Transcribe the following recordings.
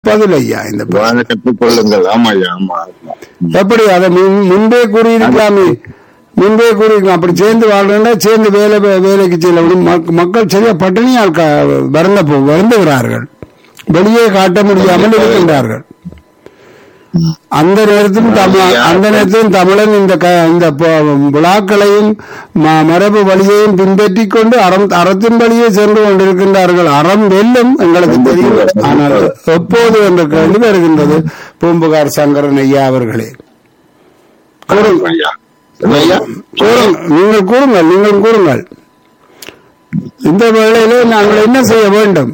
பதில் ஐயா இந்த பதில். வாழ கற்றுக்கொள்ளுங்கள் ஆமா ஐயா ஆமா ஆமா. எப்படி அதை முன்- முன்பே கூறியிருக்கலாமே முன்பே கூறியிருக்கலாம் அப்படி சேர்ந்து வாழ்றா சேர்ந்து வேலை வேலைக்கு செல்லணும் மக்- மக்கள் சரியா பட்டினியால் க- வருந்த போ- வருந்துகிறார்கள் வெளியே காட்ட முடியாமல் இருக்கின்றார்கள் அந்த நேரத்திலும் தமிழ் அந்த நேரத்திலும் தமிழன் இந்த க- இந்த ப- விழாக்களையும் ம- மரபு வழியையும் பின்பற்றி கொண்டு அறம் அறத்தின் வழியே சென்று கொண்டிருக்கின்றார்கள் அறம் வெல்லும் எங்களுக்கு தெரியும் ஆனால் எப்போது என்ற கேள்வி வருகின்றது பூம்புகார் சங்கரன் ஐயா அவர்களே கூறுங்கள் ஐயா என்ன ஐயா கூறுங்கள் நீங்கள் கூறுங்கள் நீங்கள் கூறுங்கள் இந்த வேளையிலே நாங்கள் என்ன செய்ய வேண்டும்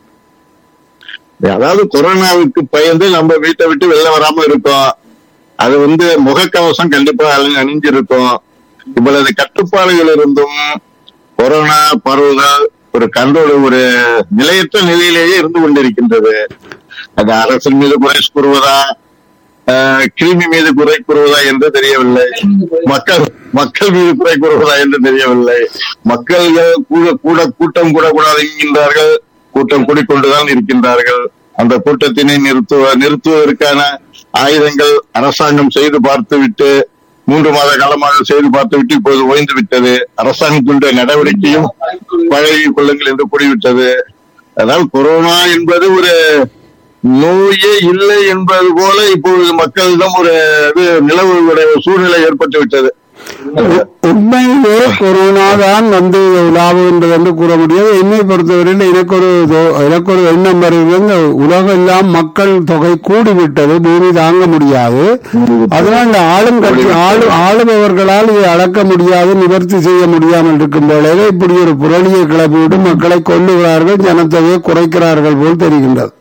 அதாவது கொரோனாவுக்கு பயந்து நம்ம வீட்டை விட்டு வெளில வராம இருக்கோம் அது வந்து முகக்கவசம் கண்டிப்பா அணி- அணிஞ்சிருக்கும் இவ்வளவு கட்டுப்பாடுகள் இருந்தும் கொரோனா பரவுதல் ஒரு கண்ட்ரோல் ஒரு நிலையற்ற நிலையிலேயே இருந்து கொண்டிருக்கின்றது அது அரசின் மீது குறை கூறுவதா ஆஹ், கிருமி மீது குறை கூறுவதா என்று தெரியவில்லை மக்கள் மக்கள் மீது குறை கூறுவதா என்று தெரியவில்லை மக்கள்கள் கூட கூட கூட்டம் கூட கூடாது என்கின்றார்கள் கூட்டம் கூடிக்கொண்டுதான் இருக்கின்றார்கள் அந்த கூட்டத்தினை நிறுத்துவ நிறுத்துவதற்கான ஆயுதங்கள் அரசாங்கம் செய்து பார்த்துவிட்டு மூன்று மாத காலமாக செய்து பார்த்துவிட்டு இப்போது ஓய்ந்து விட்டது அரசாங்கத்தினுடைய நடவடிக்கையும் பழகிக் கொள்ளுங்கள் என்று கூறிவிட்டது அதாவது கொரோனா என்பது ஒரு நோயே இல்லை என்பது போல இப்பொழுது மக்களிடம் ஒரு இது நிலவுடைய சூழ்நிலை ஏற்பட்டு விட்டது உண்மையிலே கொரோனா தான் வந்து உலாவுகின்றது என்று கூற முடியாது என்னை பொறுத்தவரையில் எனக்கு ஒரு தோ- எனக்கு ஒரு எண்ணம் வருகிறது இந்த உலகம் எல்லாம் மக்கள் தொகை கூடிவிட்டது பூமி தாங்க முடியாது அதனால் இந்த ஆளும் கட்சி ஆளு ஆளுபவர்களால் இதை அளக்க முடியாது நிவர்த்தி செய்ய முடியாமல் இருக்கும் வேளையில இப்படி ஒரு புரளியை கிளப்பிவிட்டு மக்களை கொல்லுகிறார்கள் ஜனத்தொகையை குறைக்கிறார்கள் போல் தெரிகின்றது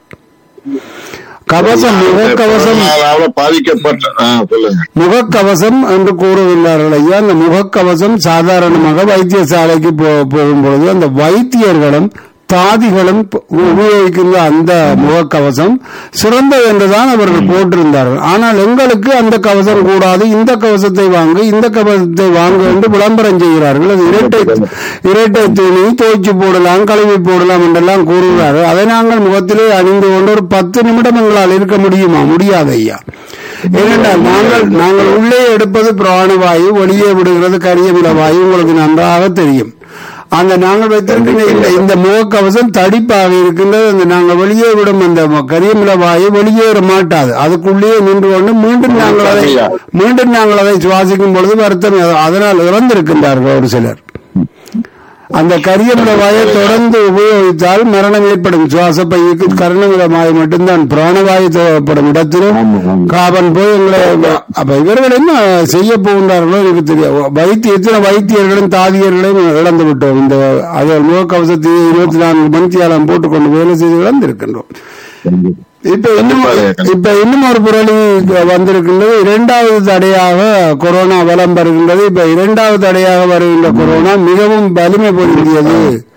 கவசம் முகக்கவசம் கொரோனாவால பாதிக்கப்பட்ட ஆ, சொல்லுங்க முகக்கவசம் என்று கூறுகின்றார்கள் ஐயா அந்த முகக்கவசம் சாதாரணமாக வைத்தியசாலைக்கு போ- போகும்பொழுது அந்த வைத்தியர்களும் தாதிகளும் ப- உபயோகிக்கின்ற அந்த முகக்கவசம் சிறந்தது என்றுதான் அவர்கள் போட்டிருந்தார்கள் ஆனால் எங்களுக்கு அந்த கவசம் கூடாது இந்த கவசத்தை வாங்கு இந்த கவசத்தை வாங்கு என்று விளம்பரம் செய்கிறார்கள் அது இரட்டை இரட்டை துணி துவைச்சு போடலாம் கழுவி போடலாம் என்றெல்லாம் கூறுகிறார்கள் அதை நாங்கள் முகத்திலே அணிந்து கொண்டு ஒரு பத்து நிமிடம் எங்களால் இருக்க முடியுமா முடியாது ஐயா ஏனென்றால் நாங்கள் நாங்கள் உள்ளே எடுப்பது பிராணவாயு வெளியே விடுகிறது கரியமில வாயு உங்களுக்கு நன்றாக தெரியும் அந்த நாங்கள் வைத்திருக்கின்ற இந்த இந்த முகக்கவசம் தடிப்பாக இருக்கின்றது அந்த நாங்கள் வெளியே விடும் அந்த ம- கரியமில வாயு வெளியேற மாட்டாது அதுக்குள்ளேயே நின்று கொண்டு மீண்டும் நாங்கள் அதை மீண்டும் நாங்கள் அதை சுவாசிக்கும் பொழுது வருத்தம் அதனால் இறந்திருக்கின்றார்கள் ஒரு சிலர் அந்த கரியமில வாயை தொடர்ந்து உபயோகித்தால் மரணம் ஏற்படும் சுவாச பையுக்கு கரணமில வாயு மட்டும்தான் பிராணவாயு தேவைப்படும் இடத்திலும் காபன் போய் எங்களை அப்ப இவர்கள் என்ன செய்ய போகின்றார்களோ எனக்கு தெரியும் வைத்திய எத்தனை வைத்தியர்களும் தாதியர்களையும் இழந்து விட்டோம் இந்த அது முகக்கவசத்தை இருபத்தி நான்கு மணித்தியாலம் போட்டுக்கொண்டு வேலை செய்து இழந்திருக்கின்றோம் இப்ப இன்னும் இப்ப இன்னும் ஒரு புரளி வந்திருக்கின்றது இரண்டாவது தடையாக கொரோனா வலம் வருகின்றது இப்ப இரண்டாவது தடையாக வருகின்ற கொரோனா மிகவும் வலிமை பொருந்தியது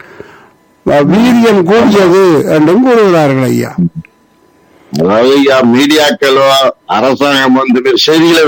வீரியம் கூடியது என்றும் கூறுகிறார்கள் ஐயா அதாவது ஐயா, மீடியாக்களோ அரசாங்கம் வந்து செய்திகளை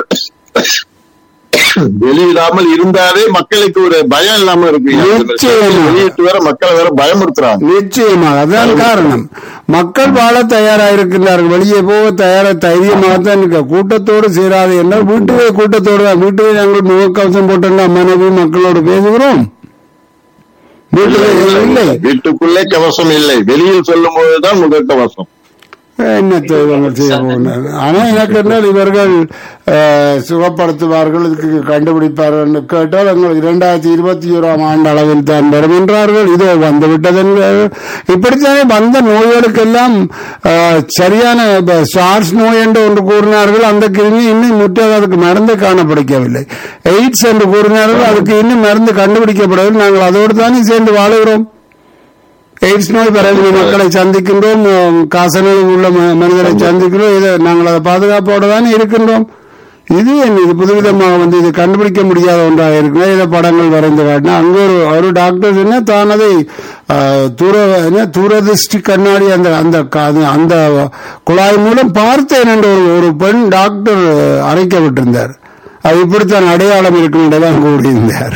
வெளியிடாமல் இருந்தாலே மக்களுக்கு ஒரு பயம் இல்லாம இருக்கு ஐயா. இந்த நிச்சயமா. செய்தி வெளியிட்டு வேற மக்களை வேற பயமுறுத்துறாங்க நிச்சயமாக அதான் காரணம் மக்கள் வாழ தயாரா இருக்கின்றார்கள் வெளியே போக தயாரா தைரியமாக தான் இருக்க கூட்டத்தோடு சேராது என்றால் வீட்டுவே கூட்டத்தோடு தான் வீட்டுவே நாங்கள் முகக்கவசம் போட்டோம்னா மனைவி மக்களோடு பேசுகிறோம் வீட்டுவே இல்லை வீட்டுக்குள்ளே கவசம் இல்லை வெளியில் சொல்லும் போதுதான் முகக்கவசம் என்ன தெய்வங்கள் செய்ய போகிறார்கள் ஆனா எனக்கு என்றால் இவர்கள் அஹ், சுகப்படுத்துவார்கள் இதுக்கு கண்டுபிடிப்பார்கள் என்று கேட்டால் எங்கள் இரண்டாயிரத்தி இருபத்தி ஓராம் ஆண்டு அளவில் தான் வரும் என்றார்கள் இதோ வந்து விட்டதென்றார்கள் இப்படித்தானே வந்த நோய்களுக்கெல்லாம் அஹ், சரியான இப்ப சார்ஸ் நோய் என்று ஒன்று கூறினார்கள் அந்த கிருமி இன்னும் முற்றாக அதுக்கு மருந்து காணப்பிடிக்கவில்லை எய்ட்ஸ் என்று கூறினார்கள் அதுக்கு இன்னும் மருந்து கண்டுபிடிக்கப்படவில்லை நாங்கள் அதோடு தானே சேர்ந்து வாழுகிறோம் எய்ட்ஸ் நோய் பரவி மக்களை சந்திக்கின்றோம் உம், காசநோய் உள்ள ம- மனிதரை சந்திக்கிறோம் இதை நாங்கள் அதை பாதுகாப்போடு தானே இருக்கின்றோம் இது என்ன இது புதுவிதமாக வந்து இது கண்டுபிடிக்க முடியாத ஒன்றாக இருக்கு இதை படங்கள் வரைந்து காட்டினா அங்க ஒரு ஒரு டாக்டர் என்ன தான் அதை ஆ, தூர என்ன தூரதிஷ்டி கண்ணாடி அந்த அந்த க- அது- அந்த குழாய் மூலம் பார்த்தேன் என்று ஒரு ஒரு பெண் டாக்டர் அரைக்கப்பட்டிருந்தார் அது இப்படித்தான் அடையாளம் இருக்கும் என்றுதான் கூறியிருந்தார்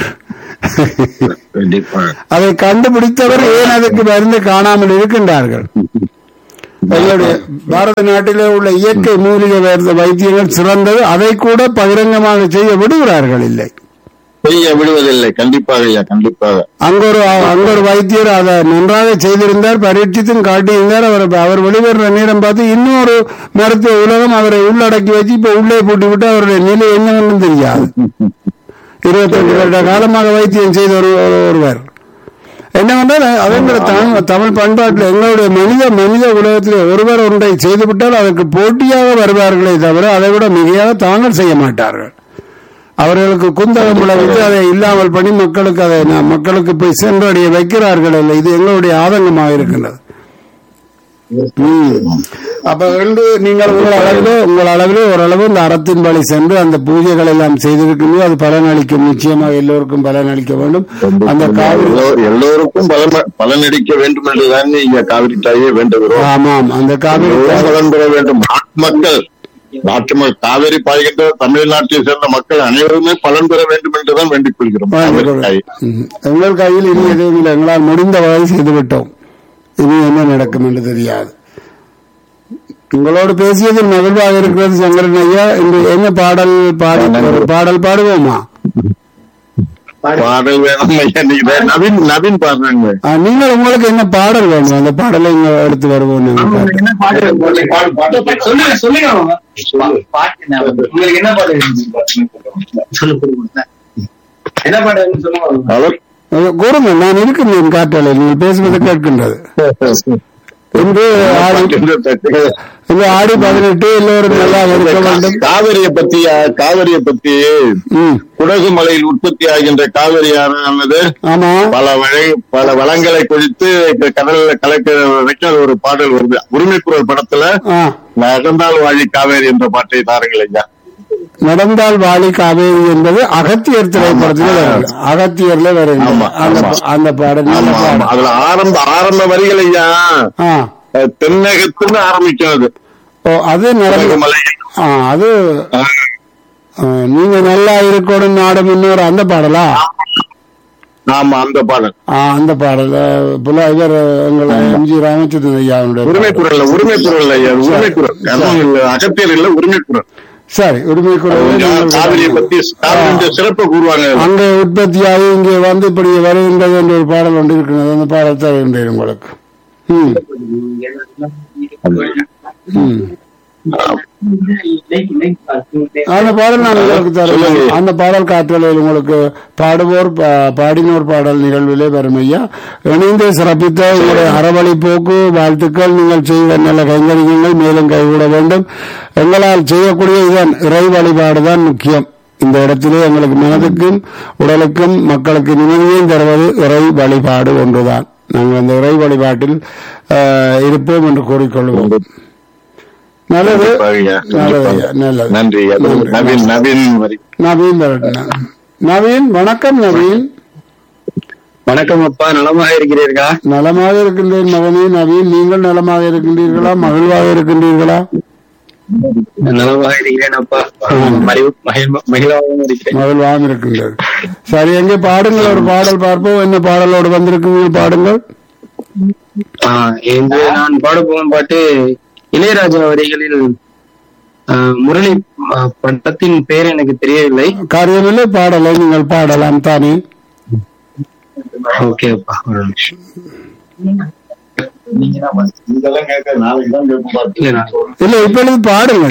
கண்டிப்பா அதை கண்டுபிடித்தவர் ஏன் அதுக்கு மருந்து காணாமல் இருக்கின்றார்கள் எங்களுடைய பாரத நாட்டிலே உள்ள இயற்கை மூலிகை வைத்த வைத்தியங்கள் சிறந்தது அதை கூட பகிரங்கமாக செய்ய விடுகிறார்கள் இல்லை செய்ய விடுவதில்லை கண்டிப்பாக ஐயா கண்டிப்பாக அங்க ஒரு அங்க ஒரு வைத்தியர் அதை நன்றாக செய்திருந்தார் பரீட்சித்தும் காட்டியிருந்தார் அவர் அவர் வெளிவருற நேரம் பார்த்து இன்னொரு மருத்துவ உலகம் அவரை உள்ளடக்கி வச்சு இப்ப உள்ளே போட்டு விட்டு அவருடைய நிலை என்னவென்னு தெரியாது இருபத்தெட்டு வருட காலமாக வைத்தியம் செய்த ஒரு ஒரு- ஒருவர் என்னவென்றால் அவங்கள தமிழ் தமிழ் பண்பாட்டில் எங்களுடைய மனித மனித உலகத்தில் ஒருவர் ஒன்றை செய்துவிட்டால் அதற்கு போட்டியாக வருவார்களே தவிர அதை விட மிகையாக தாங்கள் செய்ய மாட்டார்கள் அவர்களுக்கு குந்தகம் விளைவித்து அதை இல்லாமல் பண்ணி மக்களுக்கு அதை நா- மக்களுக்கு போய் சென்றடைய வைக்கிறார்கள் இல்லை இது எங்களுடைய ஆதங்கமாக இருக்கின்றது ம். அப்ப ரெண்டு நீங்கள் உங்கள் அளவிலே உங்கள் அளவிலே ஓரளவு இந்த அறத்தின் வழி சென்று அந்த பூஜைகள் எல்லாம் செய்திருக்கீங்க அது பலனளிக்கும் நிச்சயமாக எல்லோருக்கும் பலனளிக்க வேண்டும் அந்த காவிரி எல்லோ- எல்லோருக்கும் பலன் பலனடிக்க வேண்டும் என்றுதான் இங்க காவிரி தாயே வேண்டுகிறோம் ஆமாம் அந்த காவிரி எல்லோரும் பலன் பெற வேண்டும் நாட்டு மக்கள் நாட்டு மக்கள் காவிரி பாய்கின்ற தமிழ்நாட்டை சேர்ந்த மக்கள் அனைவருமே பலன் பெற வேண்டும் என்றுதான் வேண்டிக் கொள்கிறோம் காவிரி தாயே. ம். எங்கள் கையில் இனி எதுவும் இல்லை எங்களால் முடிந்த வகை செய்து விட்டோம் இனி என்ன நடக்கும் என்று தெரியாது உங்களோடு பேசியதில் மகிழ்வாக இருக்கிறது சங்கரன் ஐயா இன்று என்ன பாடல் பாடி ஒரு பாடல் பாடுவோமா பாடல் வேணும் ஐயா நீங்க நவீன் நவீன் பாடுறாங்க ஆ, நீங்கள் உங்களுக்கு என்ன பாடல் வேணும் அந்த பாடலை இங்க எடுத்து வருவோம் நாங்கள் பாட்டு. என்ன பாட்டு சொல்லுங்க சொல்லுங்க மாமா. பாட்டு ஞாபகம். உங்களுக்கு என்ன பாட்டு வேணும்? சொல்லுங்க. என்ன பாட்டு வேணும்னு சொல்லுங்க மாமா. ஹலோ அஹ், கூறுங்க நான் இருக்கின்றேன் காற்றலை நீங்கள் பேசுவது கேட்கின்றது இன்று ஆடி இன்று ஆடி பதினெட்டு எல்லோரும் நல்லா இருக்க வேண்டும் காவிரியை பத்தி காவிரியை பத்தி ம் குடகு மலையில் உற்பத்தி ஆகின்ற காவிரி ஆனது ஆமா பல வகை பல வளங்களை குறித்து கடல்ல கலக்கிற வரைக்கும் அது ஒரு பாடல் வருது உரிமை குரல் படத்துல ஆ நடந்தால் வாழி காவேரி என்ற பாட்டை தாருங்கள் ஐயா நடந்தால் வாலி காவேரி என்பது அகத்தியர் திரைப்படத்தில் வருது அகத்தியர்ல வருது ஆமா, அந்த ஆமா. அந்த பாடல் நல்ல ஆமா, ஆமா. பாடல் அதுல ஆரம்ப ஆரம்ப வரிகள் ஐயா ஆ அஹ், தென்னகத்துன்னு ஆரம்பிக்கும் அது ஓ அது குடகு நடந்து மலை ஆ அது அஹ், ஆ, நீங்க நல்லா இருக்கணும் நாடு முன்னோர் அந்த பாடலா ஆமா அந்த பாடல் ஆ அந்த பாடல் அஹ், புல இவர் எங்கள் எம்ஜி ராமச்சந்திரன் ஐயாவுடைய உரிமை பாடல். குரல் உரிமை குரல் ஐயா உரிமை குரல் கர்மம் இல்ல, அகத்தியர் இல்ல உரிமை குரல் சரி உரிமை குரல் காவிரியை பத்தி காவிரியின் சிறப்பை கூறுவாங்க அங்கே உற்பத்தியாகி இங்கே வந்து இப்படி வருகின்றது என்ற ஒரு பாடல் ஒன்று இருக்கிறது அந்த பாடல் தருகின்றேன் உங்களுக்கு ம் ம் அந்த பாடல் நான் உங்களுக்கு தருவேன் சொல்லுங்க. அந்த பாடல் காற்றலையில் உங்களுக்கு பாடுவோர் பா- பாடினோர் பாடல் நிகழ்விலே வரும் ஐயா இணைந்து சிறப்பித்த உங்களுடைய அறவழி போக்கு வாழ்த்துக்கள் நீங்கள் செய்த நல்ல கைங்கரியங்கள் மேலும் கைவிட வேண்டும் எங்களால் செய்யக்கூடிய இதன் இறை வழிபாடுதான் முக்கியம் இந்த இடத்திலே எங்களுக்கு மனதுக்கும் உடலுக்கும் மக்களுக்கு நிம்மதியையும் தருவது இறை வழிபாடு ஒன்றுதான் நாங்கள் அந்த இறை வழிபாட்டில் ஆஹ், இருப்போம் என்று கூறிக்கொள்வோம் நல்லது ஐயா. நல்லது ஐயா, நல்லது நன்றி ஐயா. நன்றி. நவீன் நவீன் வரி நவீன் வரட்டும். நவீன் வணக்கம் நவீன் வணக்கம் அப்பா நலமாக இருக்கிறீர்களா நலமாக இருக்கின்றேன் மகனே நவீன் நீங்கள் நலமாக இருக்கின்றீர்களா மகிழ்வாக இருக்கின்றீர்களா நலமாக இருக்கிறேன் அப்பா மகிழ் மகிழ்- மகிழ்வாகவும் இருக்கிறேன் மகிழ்வாக இருக்கின்றது சரி எங்கே பாடுங்கள் ஒரு பாடல் பார்ப்போம் என்ன பாடலோடு வந்திருக்கீங்க பாடுங்கள் ஆ, இன்று நான் பாட போகும் பாட்டு இளையராஜா வரிகளில் ஆ, முரளி ஆ, படத்தின் பெயர் எனக்கு தெரியவில்லை காரியமில்லை பாடலை நீங்கள் பாடலாம் தானே ஓகே அப்பா ஒரு நிமிஷம் இதெல்லாம் கேட்க நாளைக்கு தான் கேட்போம் பாத்து. இல்ல, நான் இல்லை இப்பொழுது பாடுங்கள்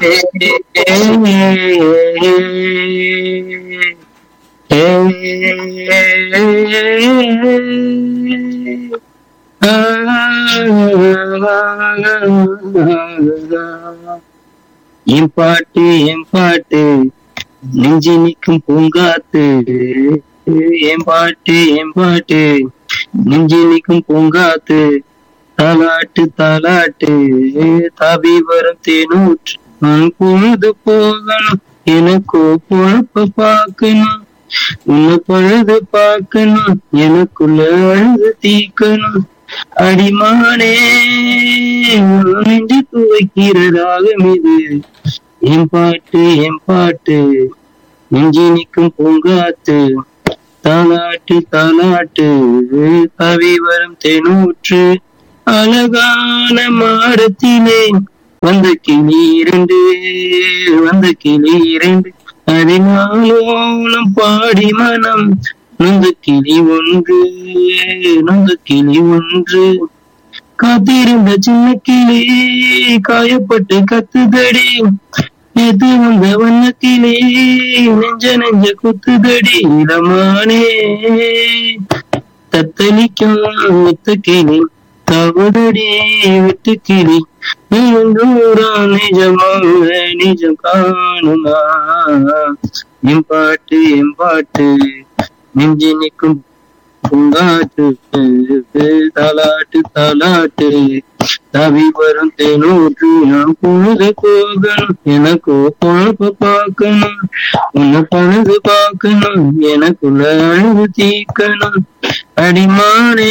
என் பாட்டு என் பாட்டு நெஞ்சி நிற்கும் பூங்காத்து என் பாட்டு என் பாட்டு நெஞ்சி நிற்கும் பூங்காத்து தாலாட்டு தாலாட்டு தாவி வரும் தேனூற்று நான் பொழுது போகணும் எனக்கோ பொழப்ப பார்க்கணும் உன்னை பழுது பார்க்கணும் எனக்குள்ள அழுது தீக்கணும் அடிமானே உன் நெஞ்சு துவைக்கிறதாகும் இது என் பாட்டு என் பாட்டு நெஞ்சி நிற்கும் பூங்காத்து தாலாட்டு தாலாட்டு கவி வரும் தெனூற்று அழகான மாடத்திலே வந்த கிளி இரண்டு வந்த கிளி இரண்டு அதினாலோலம் பாடி மனம் நொந்த கிளி ஒன்று நொந்த கிளி ஒன்று காத்திருந்த சின்ன கிளி காயப்பட்டு கத்துதடி நேத்து வந்த வண்ண கிளி நெஞ்ச நெஞ்ச குத்துதடி இடமானே தத்தளிக்கும் முத்து கிளி தவதடி விட்டு கிளி நீண்டூரா நிஜமாக நிஜம் காணுமா என் பாட்டு என் பாட்டு நெஞ்சு நிற்கும் பூங்காட்டு தாலாட்டு தாலாட்டு தவி வரும் தேனூற்று நான் பொழுது போகணும் எனக்கு பொழப்ப பார்க்கணும் உன்னை பழுது பார்க்கணும் எனக்குள்ள அழுது தீக்கணும் அடிமானே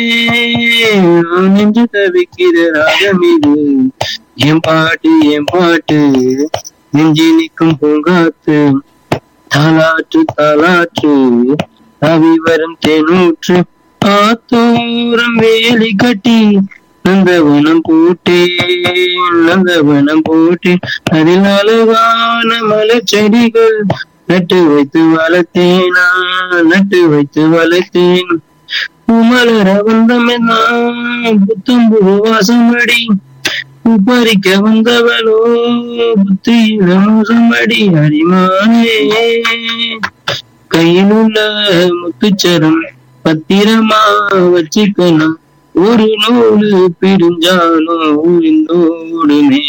நான் நெஞ்சு தவிக்கிற ராகம் இது என் பாட்டு என் பாட்டு நெஞ்சு நிற்கும் பூங்காத்து தாலாற்று தாலாற்று அவி வரும் தேனூற்று ஆத்தோரம் வேலி கட்டி நந்தவனம் போட்டேன் நந்தவனம் போட்டேன் அதில் அழகான மலச்செடிகள் நட்டு வைத்து வளர்த்தேனா நட்டு வைத்து வளர்த்தேன் உமலர வந்தமெல்லாம் புத்தம் புது வாசமடி உபரிக்க வந்தவளோ புத்தியில மோசமடி அடிமானே கையில் உள்ள முத்துச்சரம் பத்திரமா வச்சுக்கணும் ஒரு நூலு பிரிஞ்சாலும் உரிந்தோடுமே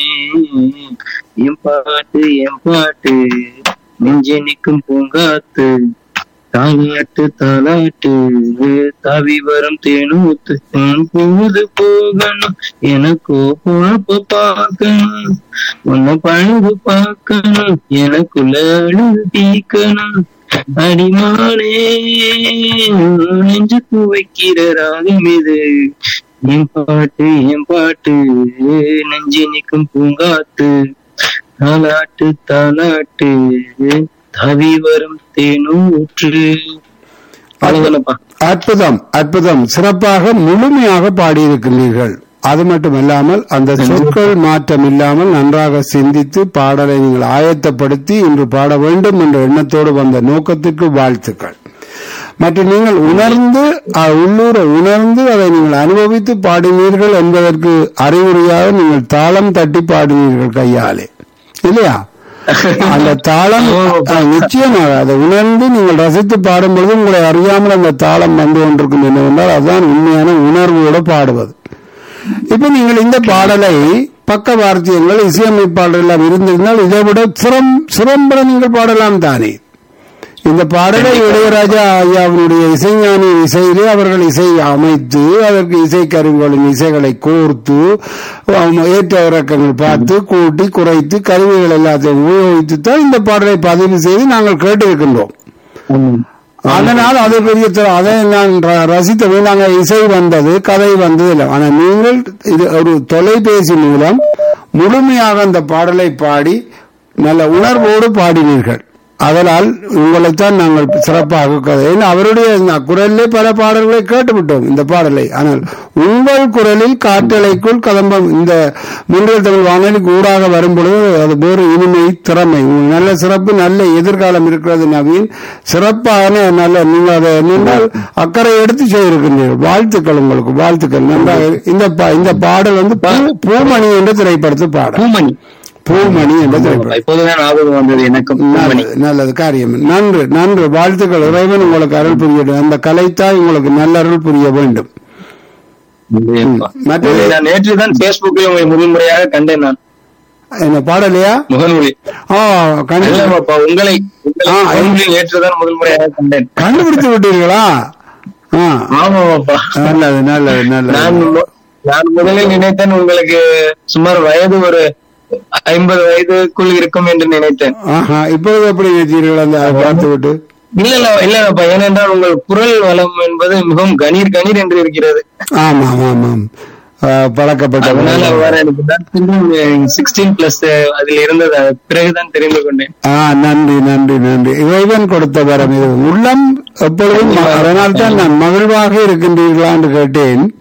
என் பாட்டு என் பாட்டு நெஞ்சு நிற்கும் பூங்காத்து தாலாட்டு தாலாட்டு தாவி வரும் தேனூத்து உன் பொழுது போகணும் எனக்கோ பொழப்ப பார்க்கணும் உன்னை பழுது பார்க்கணும் எனக்குள்ள அழுது தீக்கணும் அடிமானே நெஞ்சுக்கு வைக்கிற ராகம் இது என் பாட்டு என் பாட்டு நெஞ்சு நிற்கும் பூங்காத்து தாலாட்டு தாலாட்டு தவி வரும் தேனூற்று அவ்வளவுதானப்பா அற்புதம் அற்புதம் சிறப்பாக முழுமையாக பாடியிருக்கிறீர்கள் அது மட்டுமல்லாமல் அந்த சொற்கள் மாற்றம் இல்லாமல் நன்றாக சிந்தித்து பாடலை நீங்கள் ஆயத்தப்படுத்தி இன்று பாட வேண்டும் என்ற எண்ணத்தோடு வந்த நோக்கத்திற்கு வாழ்த்துக்கள் மற்றும் நீங்கள் உணர்ந்து அஹ், உள்ளூரை உணர்ந்து அதை நீங்கள் அனுபவித்து பாடினீர்கள் என்பதற்கு அறிகுறியாக நீங்கள் தாளம் தட்டி பாடினீர்கள் கையாலே இல்லையா அந்த தாளம் அஹ், நிச்சயமாக அதை உணர்ந்து நீங்கள் ரசித்து பாடும்பொழுது உங்களை அறியாமல் அந்த தாளம் வந்து கொண்டிருக்கும் என்னவென்றால் அதுதான் உண்மையான உணர்வோடு பாடுவது இப்ப நீங்கள் இந்த பாடலை பக்க வார்த்தியங்கள் இசையமைப்பாளர் எல்லாம் இருந்திருந்தால் இதை விட சிறம் சிறம்பட நீங்கள் பாடலாம் தானே இந்த பாடலை இளையராஜா ஐயாவினுடைய இசைஞானி இசையிலே அவர்கள் இசை அமைத்து அதற்கு இசைக்கருவிகளின் இசைகளை கோர்த்து ஆம், ஏற்ற இறக்கங்கள் பார்த்து கூட்டி குறைத்து கருவிகள் எல்லாத்தையும் உபயோகித்து தான் இந்த பாடலை பதிவு செய்து நாங்கள் கேட்டிருக்கின்றோம் அதனால் அது பெரிய த- அதை நான் ர- ரசித்தது நாங்கள் இசை வந்தது கதை வந்தது இல்லை ஆனால் நீங்கள் இது ஒரு தொலைபேசி மூலம் முழுமையாக அந்த பாடலை பாடி நல்ல உணர்வோடு பாடினீர்கள் அதனால் உங்களைத்தான் நாங்கள் சிறப்பாக கதை ஏன்னா அவருடைய இந்த குரலிலே பல பாடல்களை கேட்டுவிட்டோம் இந்த பாடலை ஆனால் உங்கள் குரலில் காற்றலைக்குள் கதம்பம் இந்த முன்னில் தமிழ் வானொலிக்கு ஊடாக வரும்பொழுது அது வேறு இனிமை திறமை நல்ல சிறப்பு நல்ல எதிர்காலம் இருக்கிறது நவீன் சிறப்பான நல்ல நீங்கள் அதை நீங்கள் அக்கறை எடுத்து செய்திருக்கின்றீர்கள் வாழ்த்துக்கள் உங்களுக்கு வாழ்த்துக்கள் நன்றாக இந்த பா- இந்த பாடல் வந்து பூ- பூமணி என்ற திரைப்படத்து பாடல் பூமணி பூமணி என்ற திரைப்படம் இப்போதுதான் ஞாபகம் வந்தது எனக்கும் பூமணி நல்லது, நல்லது காரியம் நன்று நன்று வாழ்த்துக்கள் இறைவன் உங்களுக்கு அருள் புரியட்டும் அந்த கலைத்தாய் உங்களுக்கு நல்ல அருள் புரிய வேண்டும் நன்றியப்பா. மற்றது- உங்களை நான் நேற்று தான் பேஸ்புக்கில் உங்களை முதல் முறையாக கண்டேன் நான் என்ன பாடலையா முகநூலில் ஆ கண்டு இல்லப்பா உங்களை ஆ, முகநூலில் நேற்று தான் முதல் முறையாக கண்டேன் கண்டுபிடித்து விட்டீர்களா ஆ ஆமாப்பா நல்லது நல்லது நான் நல்லது மு- நான் முதலில் நினைத்தேன் உங்களுக்கு சுமார் வயது ஒரு ஐம்பது வயதுக்குள் இருக்கும் என்று நினைத்தேன் ஆஹா இப்பொழுது எப்படி நினைத்தீர்கள் அந்த அதை பார்த்து விட்டு இல்ல இல்ல இல்லப்பா ஏனென்றால் உங்கள் குரல் வளம் என்பது மிகவும் கணீர் கணீர் என்று இருக்கிறது ஆமாம் ஆமாம் ஆ, பழக்கப்பட்ட அதனால அவ்வாறு எனக்கு தான் சிக்ஸ்டீன் பிளஸ் அதில் இருந்தது அது பிறகுதான் தெரிந்து கொண்டேன் ஆ நன்றி நன்றி நன்றி இறைவன் கொடுத்த வரம் இது உள்ளம் எப்பொழுதும் ம- அதனால்தான் நான் மகிழ்வாக இருக்கின்றீர்களா என்று கேட்டேன்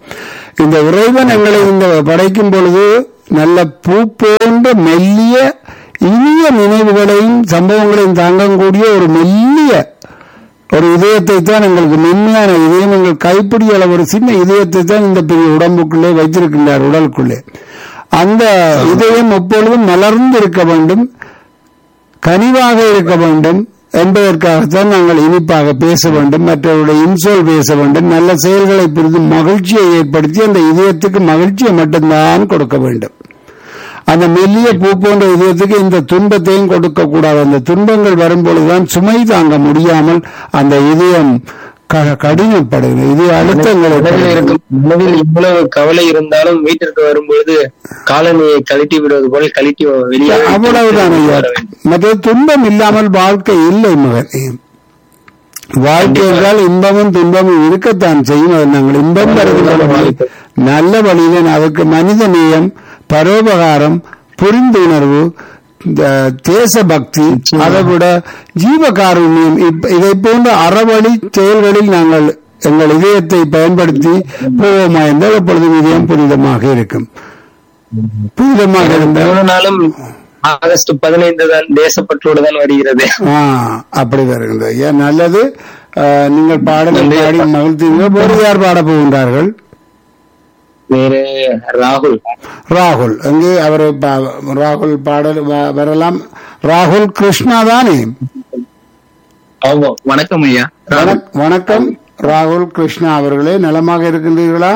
இந்த இறைவன் எங்களை இந்த படைக்கும் பொழுது நல்ல பூ போன்ற மெல்லிய இனிய நினைவுகளையும் சம்பவங்களையும் தாங்கக்கூடிய ஒரு மெல்லிய ஒரு இதயத்தை தான் எங்களுக்கு மென்மையான இதயம் எங்கள் கைப்பிடி அளவு ஒரு சின்ன இதயத்தை தான் இந்த பெரிய உடம்புக்குள்ளே வைத்திருக்கின்றார் உடலுக்குள்ளே அந்த இதயம் எப்பொழுதும் மலர்ந்து இருக்க வேண்டும் கனிவாக இருக்க வேண்டும் என்பதற்காகத்தான் நாங்கள் இனிப்பாக பேச வேண்டும் மற்றவருடைய இன்சொல் பேச வேண்டும் நல்ல செயல்களை புரிந்து மகிழ்ச்சியை ஏற்படுத்தி அந்த இதயத்துக்கு மகிழ்ச்சியை மட்டும்தான் கொடுக்க வேண்டும் அந்த மெல்லிய பூ போன்ற இதயத்துக்கு இந்த துன்பத்தையும் கொடுக்க கூடாது அந்த துன்பங்கள் வரும்பொழுதுதான் சுமை தாங்க முடியாமல் அந்த இதயம் க- கடினப்படுகிறது இது அழுத்தங்களை மனதில் இருக்கும் மனதில் இவ்வளவு கவலை இருந்தாலும் வீட்டிற்கு வரும்பொழுது காலனியை கழட்டி விடுவது போல கழட்டி வெளியே அவ்வளவுதான் ஐயா மற்ற துன்பம் இல்லாமல் வாழ்க்கை இல்லை மகனே வாழ்க்கை என்றால் இன்பமும் துன்பமும் இருக்கத்தான் செய்யும் அது நாங்கள் இன்பம் வருகின்ற வழி- நல்ல வழியில அதுக்கு மனித நேயம் பரோபகாரம் புரிந்துணர்வு இந்த தேசபக்தி அதை விட ஜீவகாருண்யம் இப்ப- இதை போன்ற அறவழி செயல்களில் நாங்கள் எங்கள் இதயத்தை பயன்படுத்தி போவோமா என்றால் எப்பொழுதும் இதயம் புனிதமாக இருக்கும் புனிதமாக இருந்தால் மூணு நாளும் ஆகஸ்ட் பதினைந்து தான் தேசப்பற்றோடு தான் வருகிறது ஆ, அப்படி வருகிறது ஐயா நல்லது ஆ, நீங்கள் பாடலை பாடி மகிழ்த்தீர்கள் வேறு யார் பாட போகின்றார்கள் வேறு ராகுல் ராகுல் அங்கே அவர் பா- ராகுல் பாடல் வ- வரலாம் ராகுல் கிருஷ்ணா தானே ஆமா வணக்கம் ஐயா வணக்- வணக்கம் ராகுல் கிருஷ்ணா அவர்களே நலமாக இருக்கின்றீர்களா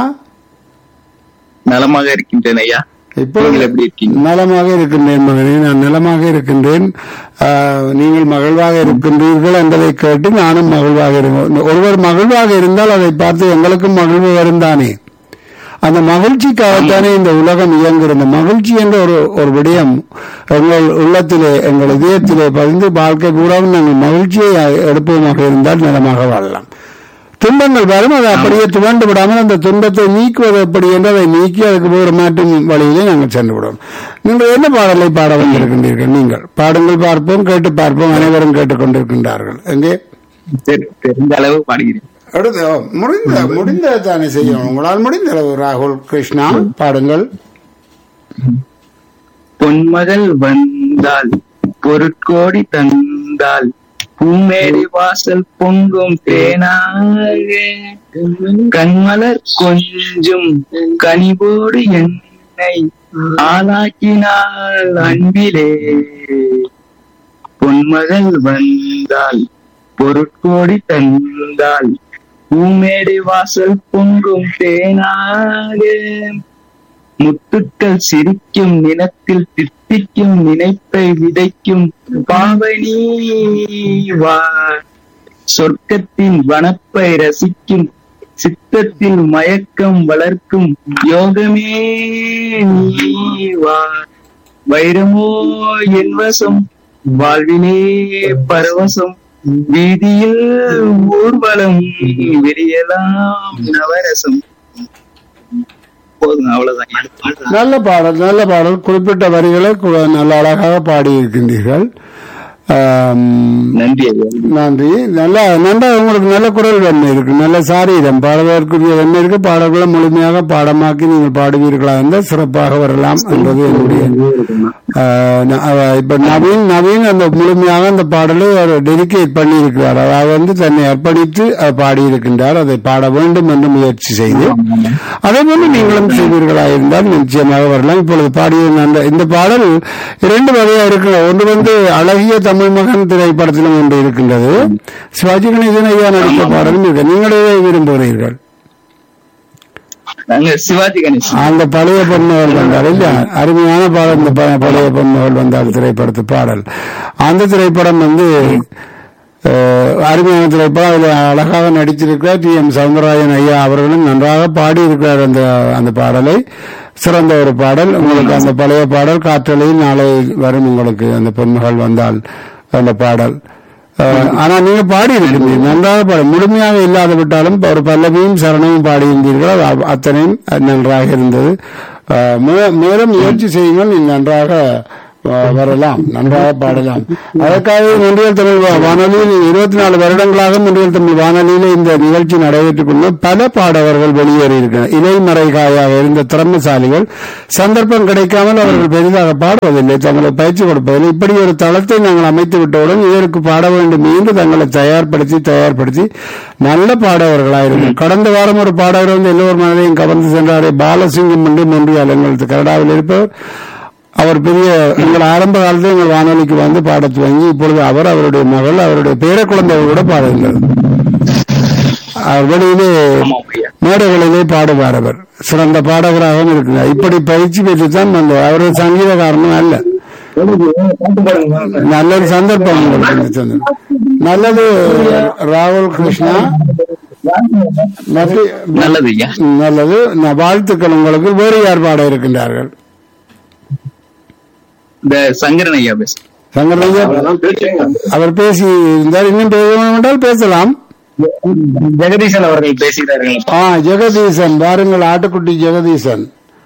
நலமாக இருக்கின்றேன் ஐயா இப்போ நீங்கள் எப்படி இருக்கீங்க நலமாக இருக்கின்றேன் மகனே நான் நலமாக இருக்கின்றேன் ஆ, நீங்கள் மகிழ்வாக இருக்கின்றீர்கள் என்பதை கேட்டு நானும் மகிழ்வாக இருக்கேன் ஒருவர் மகிழ்வாக இருந்தால் அதை பார்த்து எங்களுக்கும் மகிழ்வு வரும் தானே அந்த மகிழ்ச்சிக்காகத்தானே இந்த உலகம் இயங்குகிறது மகிழ்ச்சி என்ற ஒரு ஒரு விடயம் எங்கள் உள்ளத்திலே எங்கள் இதயத்திலே பதிந்து வாழ்க்கை பூராவும் நாங்கள் மகிழ்ச்சியை எடுப்போமாக இருந்தால் நலமாக வாழலாம் துன்பங்கள் வரும் அதை அப்படியே துவண்டு விடாமல் அந்த துன்பத்தை நீக்குவது எப்படி என்று அதை நீக்கி அதுக்கு வேறு மாற்றும் வழியிலே நாங்கள் சென்று விடுவோம் நீங்கள் என்ன பாடலை பாட வந்திருக்கின்றீர்கள் நீங்கள் பாடுங்கள் பார்ப்போம் கேட்டு பார்ப்போம் அனைவரும் கேட்டுக்கொண்டிருக்கின்றார்கள் எங்கே தெரி- தெரிந்த அளவு பாடுகிறேன் அடுத்து ஓ, முடிந்த முடிந்த தானே செய்யணும் உங்களால் முடிந்த அளவு ராகுல் கிருஷ்ணா பாடுங்கள் பொன்மகள் வந்தால் பொருட்கோடி தந்தால் பூமேடி வாசல் பொங்கும் தேனாக கண்மலர் கொஞ்சும் கனிவோடு என்னை ஆளாக்கினாள் அன்பிலே பொன்மகள் வந்தால் பொருட்கோடி தந்தால் பூமேடி வாசல் பொங்கும் தேனாக முத்துக்கள் சிரிக்கும் நிலத்தில் தித்திக்கும் நினைப்பை விதைக்கும் பாவனி வா சொர்க்கத்தின் வனப்பை ரசிக்கும் சித்தத்தில் மயக்கம் வளர்க்கும் யோகமே நீ வா வைரமோ என் வசம் வாழ்விலே பரவசம் வீதியில் ஊர்வலம் விரியலாம் நவரசம் போதும் அவ்வளவுதான் நல்ல பாடல் நல்ல பாடல் குறிப்பிட்ட வரிகளை கு- நல்ல அழகாக பாடியிருக்கின்றீர்கள் ஆம், நன்றி ஐயா நன்றி நல்லா நல்லா உங்களுக்கு நல்ல குரல் வன்மை இருக்கு நல்ல சாரீரம் பாடுவதற்குரிய வன்மை இருக்கு பாடல்களை முழுமையாக பாடமாக்கி நீங்கள் பாடுவீர்களா என்றால் சிறப்பாக வரலாம் என்பது என்னுடைய ஆஹ், ந- அவ- இப்ப நவீன் நவீன் அந்த முழுமையாக அந்த பாடலை டெடிகேட் பண்ணி இருக்கிறார் அதாவது வந்து தன்னை அர்ப்பணித்து அஹ், பாடியிருக்கின்றார் அதை பாட வேண்டும் என்று முயற்சி செய்து அதே போல நீங்களும் செய்வீர்களா இருந்தால் நிச்சயமாக வரலாம் இப்பொழுது பாடிய அந்த இந்த பாடல் இரண்டு வகையா இருக்கு ஒன்று வந்து அழகிய தமிழ் மகன் திரைப்படத்திலும் ஒன்று இருக்கின்றது சிவாஜி கணேசன் ஐயா நடித்த பாடலும் இருக்கு நீங்களே விரும்புகிறீர்கள் நாங்க சிவாஜி கணேசன் அந்த பழைய பொன்மகள் வந்தால் இல்ல அருமையான பாடல் இந்த ப- பழைய பொன்மகள் வந்தால் திரைப்படத்து பாடல் அந்த திரைப்படம் வந்து அஹ், அருமையான திரைப்படம் அதில் அழகாக நடித்திருக்கிறார் டி எம் சவுந்தரராஜன் ஐயா அவர்களும் நன்றாக பாடியிருக்கிறார் அந்த அந்த பாடலை சிறந்த ஒரு பாடல் உங்களுக்கு அந்த பழைய பாடல் காற்றலையில் நாளை வரும் உங்களுக்கு அந்த பொன்மகள் வந்தால் அந்த பாடல் அஹ், ஆனா நீங்க பாடி இருக்கின்றீர்கள் நன்றாக பாடி முழுமையாக இல்லாத விட்டாலும் ஒரு பல்லவியும் சரணமும் பாடியிருந்தீர்கள் அது அ- அத்தனையும் நன்றாக இருந்தது அஹ், மே- மேலும் முயற்சி செய்யுங்கள் நீங்கள் நன்றாக வ- வரலாம் நன்றாக பாடலாம் அதற்காக முன்றியல் தமிழ் வா- வானொலியில் இருபத்தி நாலு வருடங்களாக முன்றியல் தமிழ் வானொலியில் இந்த நிகழ்ச்சி நடைபெற்றுக் கொண்டு பல பாடவர்கள் வெளியேறி இருக்கிறார் இலைமறைகாயாக இருந்த திறமசாலிகள் சந்தர்ப்பம் கிடைக்காமல் அவர்கள் பெரிதாக பாடுவதில்லை தங்களுக்கு பயிற்சி கொடுப்பதில்லை இப்படி ஒரு தளத்தை நாங்கள் அமைத்து விட்டவுடன் இதற்கு பாட வேண்டும் என்று தங்களை தயார்படுத்தி தயார்படுத்தி நல்ல பாடவர்களாயிருக்கும் கடந்த வாரம் ஒரு பாடகர் வந்து எல்லோர் மனதையும் கவர்ந்து சென்றாரே பாலசிங்கம் என்று மொன்றியால் எங்களது கனடாவில் இருப்பவர் அவர் பெரிய எங்கள் ஆரம்ப காலத்தில் எங்கள் வானொலிக்கு வந்து பாடத் துவங்கி இப்பொழுது அவர் அவருடைய மகள் அவருடைய பேர குழந்தைகள் கூட பாடுகின்றது அவர் வெளியிலே மேடைகளிலே பாடுவார் அவர் சிறந்த பாடகராகவும் இருக்கிறார் இப்படி பயிற்சி பெற்றுத்தான் வந்தார் அவர் ஒரு சங்கீதக்காரனும் அல்ல நல்ல ஒரு சந்தர்ப்பம் உங்களுக்கு கிடைச்சது. நல்லது ராகுல் கிருஷ்ணா மற்ற- நல்லது ஐயா நல்லது நான் வாழ்த்துக்கள் உங்களுக்கு வேறு யார் பாட இருக்கின்றார்கள் இந்த சங்கரன் ஐயா பேச சங்கரையா அவர் பேசி இருந்தார் இன்னும் பேச வேண்டும் என்றால் பேசலாம் ஜெகதீசன் அவர்கள் பேசுகிறார்கள் ஆ ஜெகதீசன் பாருங்கள் ஆட்டுக்குட்டி ஜெகதீசன்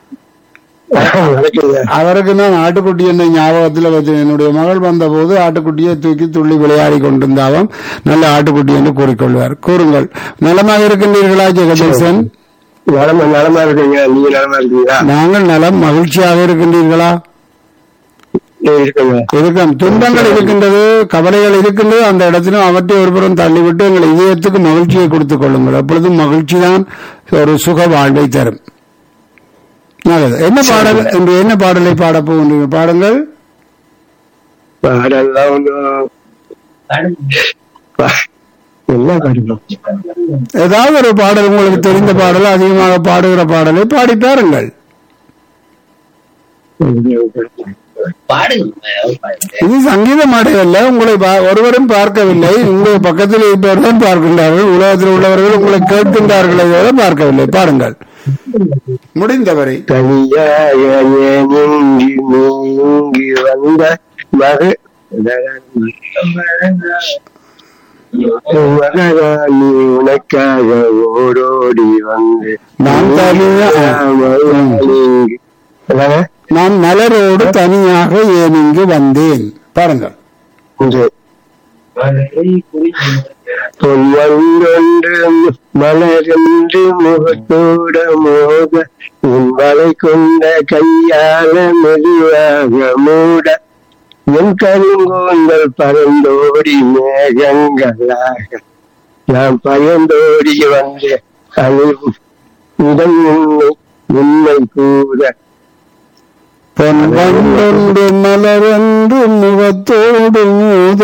அவருக்கு நான் ஆட்டுக்குட்டி என்ற ஞாபகத்தில் வச்சேன் என்னுடைய மகள் வந்தபோது ஆட்டுக்குட்டியை தூக்கி துள்ளி விளையாடி கொண்டிருந்தாவும் நல்ல ஆட்டுக்குட்டி என்று கூறிக்கொள்வார் கூறுங்கள் நலமாக இருக்கின்றீர்களா ஜெகதீசன் நலமா நலமா இருக்கீங்க நீங்க நலமா இருக்கீங்களா நாங்கள் நலம் மகிழ்ச்சியாக இருக்கின்றீர்களா இருக்குங்க இருக்கும் துன்பங்கள் இருக்கின்றது கவலைகள் இருக்கின்றது அந்த இடத்திலும் அவற்றை ஒருபுறம் தள்ளிவிட்டு எங்கள் இதயத்துக்கு மகிழ்ச்சியை கொடுத்துக் கொள்ளுங்கள் அப்பொழுதும் மகிழ்ச்சி தான் ஒரு சுக வாழ்வை தரும் நல்லது என்ன பாடல் என்று என்ன பாடலை பாடப் போகின்றீர்கள் பாடுங்கள் பாடெல்லாம் ஒன்றும் பா- என்ன பாடுறோம் ஏதாவது ஒரு பாடல் உங்களுக்கு தெரிந்த பாடல் அதிகமாக பாடுகிற பாடலை பாடி பாருங்கள் இது சங்கீத மாடையல்ல உங்களை பா- ஒருவரும் பார்க்கவில்லை உங்கள் பக்கத்தில் இருப்பவர்கள் பார்க்கின்றார்கள் உலகத்தில் உள்ளவர்கள் உங்களை கேட்கின்றார்களே தவிர பார்க்கவில்லை பாருங்கள் முடிந்தவரை தனியாக நீங்கி நீங்கி வந்த மக மகராணி உனக்காக ஓடோடி வந்து நான் தனியா அதானே? நான் மலரோடு தனியாக ஏன் இங்கு வந்தேன் பாருங்கள் இது. பொன்வந்தொன்று மலரென்று முகத்தோட மோத உன் வலை கொண்ட கையால மெதுவாக மூட என் கருங்கோந்தல் பறந்தோடி மேகங்களாக நான் பயந்தோடி வந்த அழிவு இடம் உண்மை உண்மை கூட பொன் வந்தொன்று மலரொன்று முகத்தோடு மூத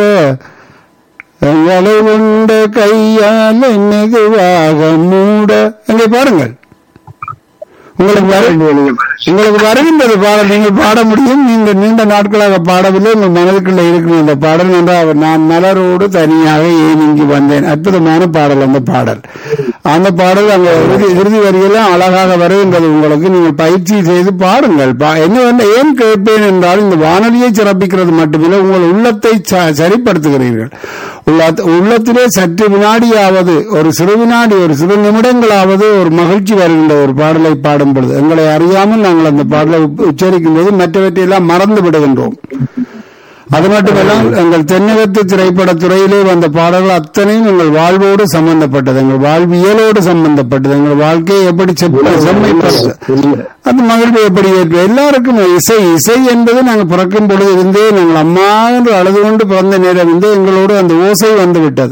எங்களை உண்ட கையால் மெதுவாக மூட அங்கே பாருங்கள் உங்களுக்கு வரு- உங்களுக்கு வருகின்றது பாடல் நீங்கள் பாட முடியும் நீங்கள் நீண்ட நாட்களாக பாடவில்லை உங்கள் மனதுக்குள்ள இருக்கிற இந்த பாடல் என்றால் நான் மலரோடு தனியாக ஏன் இங்கு வந்தேன் அற்புதமான பாடல் அந்த பாடல் அந்த பாடல் அங்க இறுதி இறுதி வரியெல்லாம் அழகாக வருகின்றது உங்களுக்கு நீங்கள் பயிற்சி செய்து பாருங்கள் பா- என்ன என்ன ஏன் கேட்பேன் என்றால் இந்த வானொலியை சிறப்பிக்கிறது மட்டுமில்லை உங்கள் உள்ளத்தை ச- சரிப்படுத்துகிறீர்கள் உள்ள- உள்ளத்திலே சற்று வினாடியாவது ஒரு சிறு வினாடி ஒரு சிறு நிமிடங்களாவது ஒரு மகிழ்ச்சி வருகின்ற ஒரு பாடலை பாடும் பொழுது எங்களை அறியாமல் நாங்கள் அந்த பாடலை உப்- உச்சரிக்கும் போது மற்றவற்றையெல்லாம் மறந்து விடுகின்றோம் அது மட்டுமல்லாமல் எங்கள் தென்னகத்து திரைப்படத் துறையிலே வந்த பாடல்கள் அத்தனையும் எங்கள் வாழ்வோடு சம்பந்தப்பட்டது எங்கள் வாழ்வியலோடு சம்பந்தப்பட்டது எங்கள் வாழ்க்கையை எப்படி செப்ப- செம்மைப்படுத்த அந்த மகிழ்வு எப்படி ஏற்பு எல்லாருக்கும் இசை இசை என்பது நாங்கள் பிறக்கும் பொழுது இருந்தே நாங்கள் அம்மா என்று அழுது கொண்டு பிறந்த நேரம் இருந்தே எங்களோடு அந்த ஓசை வந்து விட்டது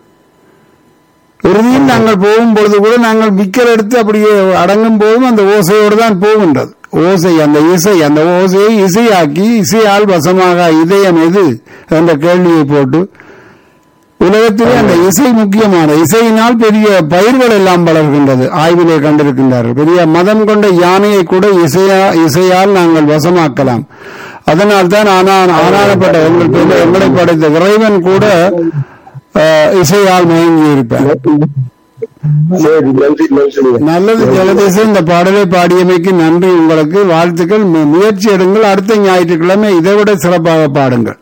இறுதியில் நாங்கள் போகும் பொழுது கூட நாங்கள் விக்கல் எடுத்து அப்படியே அடங்கும் போதும் அந்த ஓசையோடு தான் போகின்றது ஓசை அந்த இசை அந்த ஓசையை இசையாக்கி இசையால் வசமாக இதயம் எது என்ற கேள்வியை போட்டு உலகத்திலே அந்த இசை முக்கியமான இசையினால் பெரிய பயிர்கள் எல்லாம் வளர்கின்றது ஆய்விலே கண்டிருக்கின்றார்கள் பெரிய மதம் கொண்ட யானையை கூட இசையா இசையால் நாங்கள் வசமாக்கலாம் அதனால் தான் ஆனால் ஆனானப்பட்ட எங்கள் பெரிய எங்களை படைத்த இறைவன் கூட அஹ், இசையால் மயங்கி இருப்பார் சரி நன்றி நன்றி நல்லது ஜெகதீசன் இந்த பாடலை பாடியமைக்கு நன்றி உங்களுக்கு வாழ்த்துக்கள் மு- முயற்சி எடுங்கள் அடுத்த ஞாயிற்றுக்கிழமை இதை விட சிறப்பாக பாடுங்கள்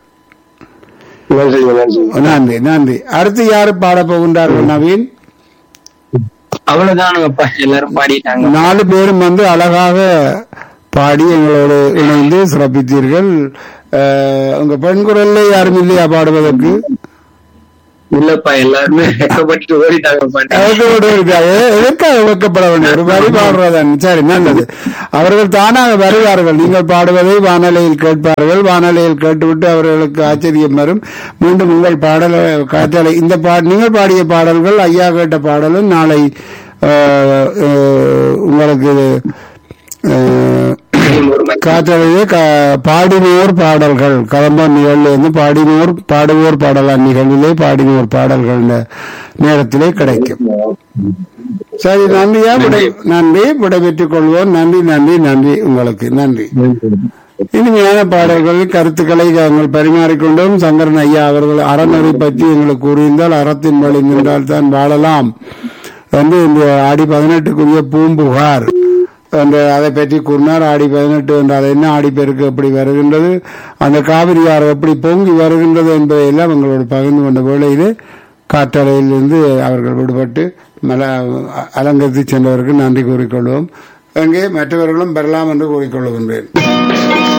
நன்றி நன்றி நன்றி நன்றி அடுத்து யாரு பாட போகின்றார்கள் நவீன் அவ்வளவுதானுங்கப்பா எல்லாரும் பாடிட்டாங்க நாலு பேரும் வந்து அழகாக பாடி எங்களோடு இணைந்து சிறப்பித்தீர்கள் அஹ், உங்க பெண் குரல்ல யாரும் இல்லையா பாடுவதற்கு இல்லப்பா எல்லாருமே வெக்கப்பட்டு ஓடிட்டாங்க பாட்டு அவர்களோடு இருக்காது எதற்காக வைக்கப்பட வேண்டிய ஒரு வரி பாடுறதன் சரி நல்லது அவர்கள் தானாக வருவார்கள் நீங்கள் பாடுவதை வானொலியில் கேட்பார்கள் வானொலியில் கேட்டுவிட்டு அவர்களுக்கு ஆச்சரியம் வரும் மீண்டும் உங்கள் பாடலை காற்றலை இந்த பா நீங்கள் பாடிய பாடல்கள் ஐயா கேட்ட பாடலும் நாளை அஹ், அஹ், உங்களுக்கு அஹ், காற்றலையே கா- பாடினோர் பாடல்கள் கலம்பம் நிகழ்வு வந்து பாடினோர் பாடுவோர் பாடலாம் நிகழ்விலே பாடினோர் பாடல்கள் நே- நேரத்திலே கிடைக்கும் சரி நன்றியா விடை நன்றி விடைபெற்றுக் கொள்வோம் நன்றி நன்றி நன்றி உங்களுக்கு நன்றி இனிமையான பாடல்கள் கருத்துக்களை நாங்கள் பரிமாறிக்கொண்டோம் சங்கரன் ஐயா அவர்கள் அறநெறி பற்றி எங்களுக்கு கூறியிருந்தால் அறத்தின் வழி நின்றால் தான் வாழலாம் வந்து இந்த ஆடி பதினெட்டுக்குரிய பூம்புகார் என்ற அதை பற்றி கூறினார் ஆடி பதினெட்டு என்ற அது என்ன ஆடி பெருக்கு எப்படி வருகின்றது அந்த காவிரி ஆறு எப்படி பொங்கி வருகின்றது என்பதை எல்லாம் எங்களோடு பகிர்ந்து கொண்ட வேளையிலே காற்றலையிலிருந்து அவர்கள் விடுபட்டு மல அலங்கரித்து சென்றவருக்கு நன்றி கூறிக்கொள்வோம் அங்கே மற்றவர்களும் பெறலாம் என்று கூறிக்கொள்கின்றேன்